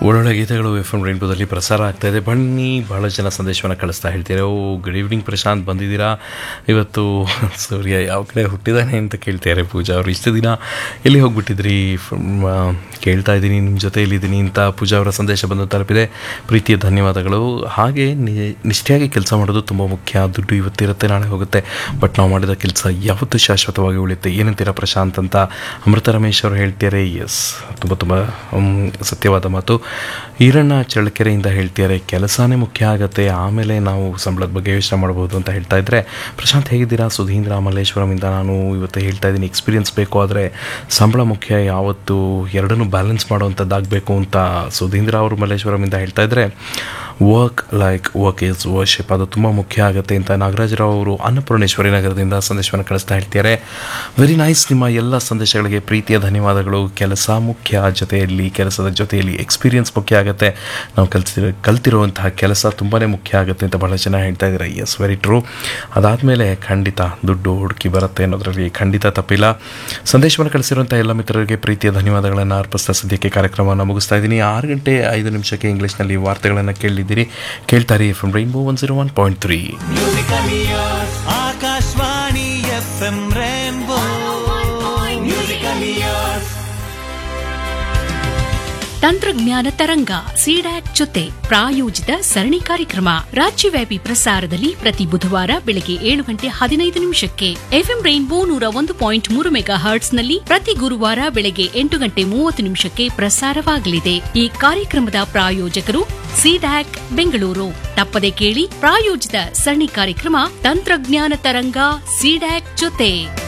ಒಳ್ಳೊಳ್ಳೆ ಗೀತೆಗಳು F M ರೈನ್ಬೋದಲ್ಲಿ ಪ್ರಸಾರ ಆಗ್ತಾ ಇದೆ ಬನ್ನಿ ಬಹಳ ಜನ ಸಂದೇಶವನ್ನು ಕಳಿಸ್ತಾ ಹೇಳ್ತಾರೆ ಓ ಗುಡ್ ಈವ್ನಿಂಗ್ ಪ್ರಶಾಂತ್ ಬಂದಿದ್ದೀರಾ ಇವತ್ತು ಸೂರ್ಯ ಯಾವ ಕಡೆ ಹುಟ್ಟಿದಾನೆ ಅಂತ ಕೇಳ್ತಾರೆ ಪೂಜಾ ಅವರು ಇಷ್ಟು ದಿನ ಎಲ್ಲಿ ಹೋಗ್ಬಿಟ್ಟಿದ್ರಿ ಫ್ರಮ್, ಆ, ಕೇಳ್ತಾ ಇದ್ದೀನಿ ನಿಮ್ಮ ಜೊತೆ ಇಲ್ಲಿದ್ದೀನಿ ಅಂತ ಪೂಜಾ ಅವರ ಸಂದೇಶ ಬಂದು ತಲುಪಿದೆ ಪ್ರೀತಿಯ ಧನ್ಯವಾದಗಳು ಹಾಗೆ ನಿ- ನಿಷ್ಠೆಯಾಗಿ ಕೆಲಸ ಮಾಡೋದು ತುಂಬ ಮುಖ್ಯ ದುಡ್ಡು ಇವತ್ತಿರುತ್ತೆ ನಾಳೆ ಹೋಗುತ್ತೆ ಬಟ್ ನಾವು ಮಾಡಿದ ಕೆಲಸ ಯಾವತ್ತೂ ಶಾಶ್ವತವಾಗಿ ಉಳಿಯುತ್ತೆ ಏನಂತೀರಾ ಪ್ರಶಾಂತ್ ಅಂತ ಅಮೃತ ರಮೇಶ್ ಅವರು ಹೇಳ್ತಾರೆ ಎಸ್ ತುಂಬ ತುಂಬ ಹ್ಮ್, ಸತ್ಯವಾದ ಮಾತು ಈರಣ್ಣ ಚಳ್ಳಕೆರೆಯಿಂದ ಹೇಳ್ತಿದ್ದಾರೆ ಕೆಲಸನೇ ಮುಖ್ಯ ಆಗುತ್ತೆ ಆಮೇಲೆ ನಾವು ಸಂಬಳದ ಬಗ್ಗೆ ಯೋಚನೆ ಮಾಡ್ಬೋದು ಅಂತ ಹೇಳ್ತಾ ಇದ್ರೆ ಪ್ರಶಾಂತ್ ಹೇಗಿದ್ದೀರಾ ಸುಧೀಂದ್ರ ಮಲ್ಲೇಶ್ವರಮಿಂದ ನಾನು ಇವತ್ತು ಹೇಳ್ತಾ ಇದ್ದೀನಿ ಎಕ್ಸ್ಪೀರಿಯನ್ಸ್ ಬೇಕು ಆದರೆ ಸಂಬಳ ಮುಖ್ಯ ಯಾವತ್ತು ಎರಡನ್ನೂ ಬ್ಯಾಲೆನ್ಸ್ ಮಾಡುವಂಥದ್ದಾಗಬೇಕು ಅಂತ ಸುಧೀಂದ್ರ ಅವರು ಮಲ್ಲೇಶ್ವರಮಿಂದ ಹೇಳ್ತಾ ಇದ್ರೆ work like work is worship ಅದು ತುಂಬ ಮುಖ್ಯ ಆಗುತ್ತೆ ಅಂತ ನಾಗರಾಜರಾವ್ ಅವರು ಅನ್ನಪೂರ್ಣೇಶ್ವರಿ ನಗರದಿಂದ ಸಂದೇಶವನ್ನು ಕಳಿಸ್ತಾ ಹೇಳ್ತಿದ್ದಾರೆ ವೆರಿ ನೈಸ್ ನಿಮ್ಮ ಎಲ್ಲ ಸಂದೇಶಗಳಿಗೆ ಪ್ರೀತಿಯ ಧನ್ಯವಾದಗಳು ಕೆಲಸ ಮುಖ್ಯ ಜೊತೆಯಲ್ಲಿ ಕೆಲಸದ ಜೊತೆಯಲ್ಲಿ ಎಕ್ಸ್ಪೀರಿಯನ್ಸ್ ಮುಖ್ಯ ಆಗುತ್ತೆ ನಾವು ಕಲಿತಿರೋ ಕಲ್ತಿರುವಂತಹ ಕೆಲಸ ತುಂಬಾ ಮುಖ್ಯ ಆಗುತ್ತೆ ಅಂತ ಬಹಳ ಜನ ಹೇಳ್ತಾ ಇದ್ದಾರೆ ಎಸ್ ವೆರಿ ಟ್ರೂ ಅದಾದಮೇಲೆ ಖಂಡಿತ ದುಡ್ಡು ಹುಡುಕಿ ಬರುತ್ತೆ ಅನ್ನೋದರಲ್ಲಿ ಖಂಡಿತ ತಪ್ಪಿಲ್ಲ ಸಂದೇಶವನ್ನು ಕಳಿಸಿರುವಂಥ ಎಲ್ಲ ಮಿತ್ರರಿಗೆ ಪ್ರೀತಿಯ ಧನ್ಯವಾದಗಳನ್ನು ಅರ್ಪಿಸ್ತಾ ಸದ್ಯಕ್ಕೆ ಕಾರ್ಯಕ್ರಮವನ್ನು ಮುಗಿಸ್ತಾ ಇದ್ದೀನಿ ಆರು ಗಂಟೆ ಐದು ನಿಮಿಷಕ್ಕೆ ಇಂಗ್ಲೀಷ್ನಲ್ಲಿ ವಾರ್ತೆಗಳನ್ನು ಕೇಳಿದ್ದೀರಿ ಕೇಳ್ತಾರೆ F M rainbow one zero one point three Akashvani F M rainbow musical years ತಂತ್ರಜ್ಞಾನ ತರಂಗ ಸಿಡ್ಯಾಕ್ ಜೊತೆ ಪ್ರಾಯೋಜಿತ ಸರಣಿ ಕಾರ್ಯಕ್ರಮ ರಾಜ್ಯವ್ಯಾಪಿ ಪ್ರಸಾರದಲ್ಲಿ ಪ್ರತಿ ಬುಧವಾರ ಬೆಳಗ್ಗೆ ಏಳು ಗಂಟೆ ಹದಿನೈದು ನಿಮಿಷಕ್ಕೆ ಎಫ್ಎಂ ರೈನ್ಬೋ ನೂರ ಒಂದು ಪಾಯಿಂಟ್ ಮೂರು ಮೆಗಾ ಹರ್ಟ್ಸ್ನಲ್ಲಿ ಪ್ರತಿ ಗುರುವಾರ ಬೆಳಗ್ಗೆ ಎಂಟು ಗಂಟೆ ಮೂವತ್ತು ನಿಮಿಷಕ್ಕೆ ಪ್ರಸಾರವಾಗಲಿದೆ ಈ ಕಾರ್ಯಕ್ರಮದ ಪ್ರಾಯೋಜಕರು ಸಿಡ್ಯಾಕ್ ಬೆಂಗಳೂರು ತಪ್ಪದೆ ಕೇಳಿ ಪ್ರಾಯೋಜಿತ ಸರಣಿ ಕಾರ್ಯಕ್ರಮ ತಂತ್ರಜ್ಞಾನ ತರಂಗ ಸಿಡ್ಯಾಕ್ ಜೊತೆ